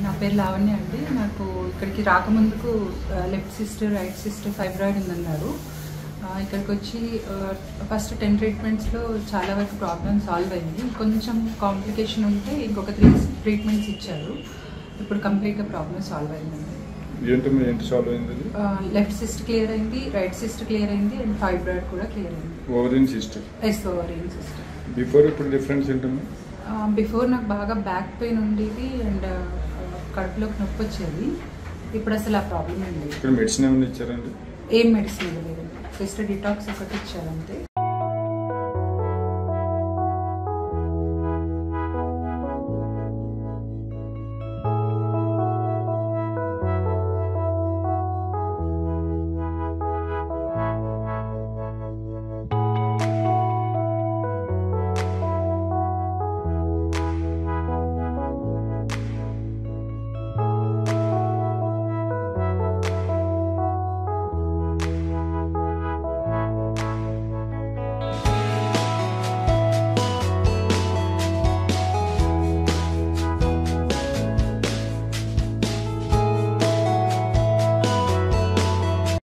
నా పేరు లావణ్య అండి నాకు ఇక్కడికి రాకముందుకు left cyst right cyst fibroid ఉందన్నారు ఆ, ఇక్కడికి వచ్చి ఫస్ట్ టెన్ ట్రీట్మెంట్స్లో చాలా వరకు ప్రాబ్లమ్ సాల్వ్ అయింది కొంచెం కాంప్లికేషన్ ఉంటే ఇంకొక త్రీ ట్రీట్మెంట్స్ ఇచ్చారు ఇప్పుడు కంప్లీట్గా ప్రాబ్లమ్ సాల్వ్ అయిందండి ఏంటమ్మా ఏంటి సాల్వ్ అయింది అది లెఫ్ట్ సిస్ట్ క్లియర్ అయింది రైట్ సిస్ట్ క్లియర్ అయింది అండ్ ఫైబ్రాయిడ్ కూడా క్లియర్ అయింది ఓవరిన్ సిస్టర్ ఎస్ ఓవరియన్ సిస్టర్ బిఫోర్ ఇప్పుడు డిఫరెన్స్ ఏంటమ్మా బిఫోర్ నాకు బాగా బ్యాక్ పెయిన్ ఉండేది అండ్ కడుపులోకి నొప్పి వచ్చేది ఇప్పుడు అసలు ఆ ప్రాబ్లం ఏం లేదు ఇక్కడ మెడిసిన్ ఏమైనా ఇచ్చారండి ఏం మెడిసిన్ ఇవ్వలేదు జస్ట్ డిటాక్స్ ఒకటి ఇచ్చారు అంతే